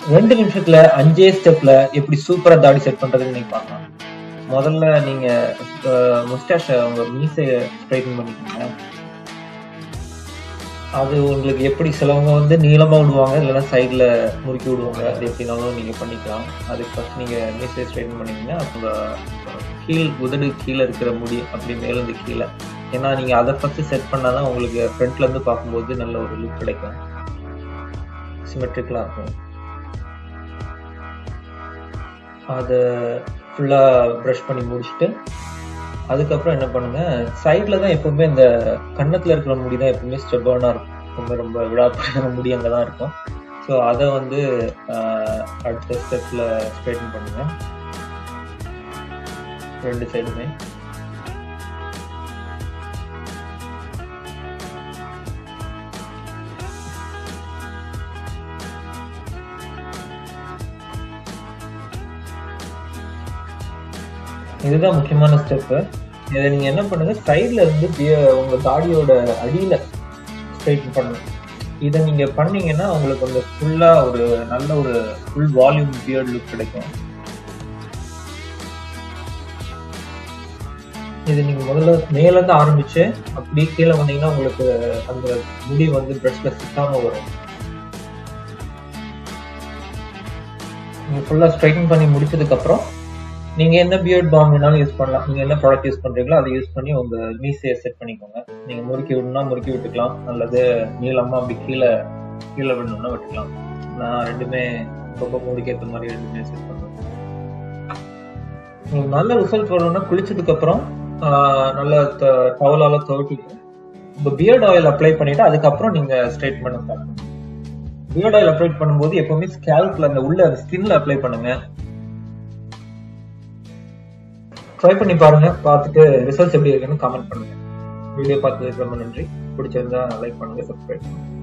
ரெண்டு நிமிஷத்துல அஞ்சே ஸ்டெப்ல எப்படி சூப்பரா தாடி செட் பண்றதுன்னு நீங்க பார்க்கலாம் முதல்ல நீங்க முஸ்டாஷ உங்க மீசைய ஸ்ட்ரைட்டன் பண்ணிக்கோங்க அது உங்களுக்கு எப்படி சிலவங்க வந்து நீளமா விடுவாங்க இல்லைன்னா சைட்ல முறுக்கி விடுவாங்க அது எப்படினாலும் நீங்க பண்ணிக்கலாம் அதுக்கு ஃபர்ஸ்ட் நீங்க மீசையை ஸ்ட்ரைட்டன் பண்ணீங்கன்னா உங்க கீழ் உதடு கீழே இருக்கிற முடி அப்படி மேலேருந்து கீழே ஏன்னா நீங்க அதை ஃபர்ஸ்ட் செட் பண்ணாதான் உங்களுக்கு ஃப்ரண்ட்ல இருந்து பார்க்கும்போது நல்ல ஒரு லுக் கிடைக்கும் சிமெட்ரிக்கலா இருக்கும் அதை ஃபுல்லாக ப்ரஷ் பண்ணி முடிச்சுட்டு அதுக்கப்புறம் என்ன பண்ணுங்க சைடில் தான் எப்பவுமே இந்த கன்னத்தில் இருக்கிற முடி தான் எப்பவுமே ஸ்டெப்பானா இருக்கும் ரொம்ப ரொம்ப விழாப்படுற முடி அங்கே தான் இருக்கும் ஸோ அதை வந்து ஆஹ், அடுத்த ஸ்டெப்பில் ஸ்ட்ரைட்டன் பண்ணுங்க ரெண்டு சைடுமே இதுதான் முக்கியமான ஸ்டெப்பு இதை நீங்க என்ன பண்ணுங்க சைடுல இருந்து beard- உங்க தாடியோட அடியில ஸ்ட்ரைட்டன் பண்ணணும் இதை நீங்க பண்ணீங்கன்னா உங்களுக்கு வந்து ஃபுல்லா ஒரு நல்ல ஒரு ஃபுல் வால்யூம் பியர்ட் லுக் கிடைக்கும் இது நீங்க முதல்ல மேல இருந்து ஆரம்பிச்சு அப்படியே கீழே வந்தீங்கன்னா உங்களுக்கு அந்த முடி வந்து பிரஷ்ல சிக்காம வரும் நீங்க ஃபுல்லா ஸ்ட்ரைட்டன் பண்ணி முடிச்சதுக்கு அப்புறம் நீங்க என்ன பியர்ட் பாம் வேணாலும் யூஸ் பண்ணலாம் நீங்க என்ன ப்ராடக்ட் யூஸ் பண்றீங்களோ அதை யூஸ் பண்ணி உங்க மீசையை செட் பண்ணிக்கோங்க நீங்க முறுக்கி விடணும்னா முறுக்கி விட்டுக்கலாம் அல்லது நீளமா அப்படி கீழே கீழே விடணும்னா விட்டுக்கலாம் நான் ரெண்டுமே ரொம்ப முடிக்க ஏற்ற மாதிரி ரெண்டுமே செட் பண்ணுவேன் உங்களுக்கு நல்ல ரிசல்ட் வரணும்னா குளிச்சதுக்கு அப்புறம் ஆஹ், நல்ல டவலால துவட்டிட்டு உங்க பியர்ட் ஆயில் அப்ளை பண்ணிட்டு அதுக்கப்புறம் நீங்க ஸ்ட்ரைட் பண்ண ஸ்டார்ட் பண்ணுங்க பியர்ட் ஆயில் அப்ளை பண்ணும்போது எப்பவுமே ஸ்கேல்ப்ல அந்த உள்ள ஸ்கின்ல அப்ளை பண்ணுங்க ட்ரை பண்ணி பாருங்க பார்த்துட்டு ரிசல்ட்ஸ் எப்படி இருக்குன்னு கமெண்ட் பண்ணுங்க வீடியோ பார்த்ததுக்கு ரொம்ப நன்றி பிடிச்சிருந்தா லைக் பண்ணுங்க சப்ஸ்கிரைப் பண்ணுங்க